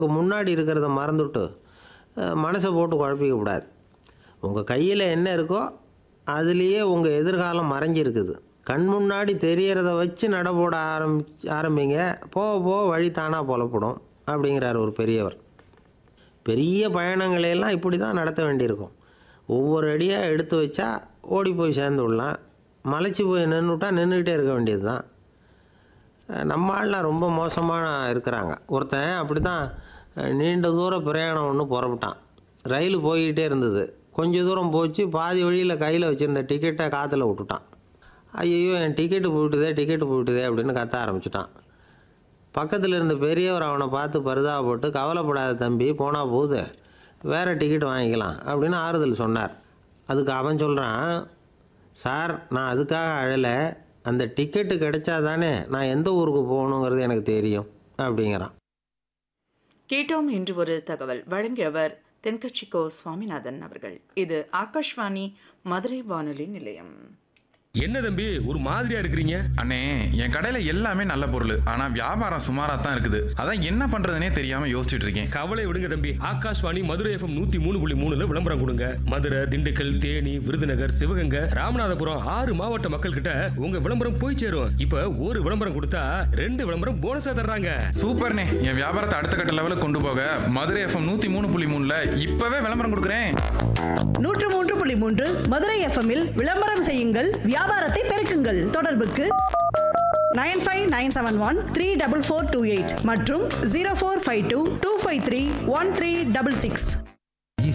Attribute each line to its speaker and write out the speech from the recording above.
Speaker 1: முன்னாடி இருக்கிறத மறந்துவிட்டு அஹ், மனசை போட்டு குழப்பிக்க கூடாது உங்கள் கையில் என்ன இருக்கோ அதுலேயே உங்கள் எதிர்காலம் மறைஞ்சிருக்குது கண் முன்னாடி தெரியறத வச்சு நடை போட ஆரம்பிச்சு ஆரம்பிங்க போக போக வழி தானாக புலப்படும் அப்படிங்கிறார் ஒரு பெரியவர் பெரிய பயணங்களையெல்லாம் இப்படி தான் நடத்த வேண்டியிருக்கும் ஒவ்வொரு அடியாக எடுத்து வச்சா ஓடி போய் சேர்ந்து விடலாம் மலைச்சி போய் நின்றுட்டா நின்றுக்கிட்டே இருக்க வேண்டியது தான் நம்ம ஆள்லாம் ரொம்ப மோசமான இருக்கிறாங்க ஒருத்தன் அப்படி தான் நீண்ட தூர பிரயாணம் ஒன்று புறப்பட்டான் ரயில் போய்கிட்டே இருந்தது கொஞ்ச தூரம் போச்சு பாதி வழியில் கையில் வச்சுருந்த டிக்கெட்டை காற்றுல விட்டுட்டான் ஐயோ என் டிக்கெட்டு போயிட்டுதே டிக்கெட்டு போயிட்டுதே அப்படின்னு கத்த ஆரம்பிச்சிட்டான் பக்கத்தில் இருந்த பெரியவர் அவனை பார்த்து பரிதாபப்பட்டு கவலைப்படாத தம்பி போனால் போகுது வேறு டிக்கெட் வாங்கிக்கலாம் அப்படின்னு ஆறுதல் சொன்னார் அதுக்கு அவன் சொல்கிறான் சார் நான் அதுக்காக அழலை அந்த டிக்கெட்டு கிடைச்சா தானே நான் எந்த ஊருக்கு போகணுங்கிறது எனக்கு தெரியும் அப்படிங்கிறான்
Speaker 2: கேட்டோம் என்று ஒரு தகவல் வழங்கியவர் தென்கட்சிக்கோ சுவாமிநாதன் அவர்கள் இது ஆகாஷ்வாணி மதுரை வானொலி நிலையம்
Speaker 3: என்ன தம்பி ஒரு மாதிரியா இருக்கிறீங்க
Speaker 4: அண்ணே என் கடையில எல்லாமே நல்ல பொருள் ஆனா வியாபாரம் சுமாரா தான் இருக்குது அதான் என்ன பண்றதுனே தெரியாம யோசிச்சுட்டு இருக்கேன்
Speaker 3: கவலை விடுங்க தம்பி ஆகாஷ்வாணி மதுரை எஃப்எம் நூத்தி மூணு புள்ளி மூணுல விளம்பரம் கொடுங்க மதுரை திண்டுக்கல் தேனி விருதுநகர் சிவகங்கை ராமநாதபுரம் ஆறு மாவட்ட மக்கள் கிட்ட உங்க விளம்பரம் போய் சேரும் இப்ப ஒரு விளம்பரம் கொடுத்தா ரெண்டு விளம்பரம் போனஸா தர்றாங்க
Speaker 4: சூப்பர்ண்ணே என் வியாபாரத்தை அடுத்த கட்ட லெவலுக்கு கொண்டு போக மதுரை எஃப்எம் நூத்தி மூணு புள்ளி மூணுல இப்பவே விளம்பரம் கொடுக்குறேன்
Speaker 5: நூற்று மூன்று புள்ளி மூன்று மதுரை எஃப்எம்மில் விளம்பரம் செய்யுங்கள் வியாபாரத்தை பெருக்குங்கள் தொடர்புக்கு nine five nine seven one three double four two eight மற்றும் zero four five two two five three one three double six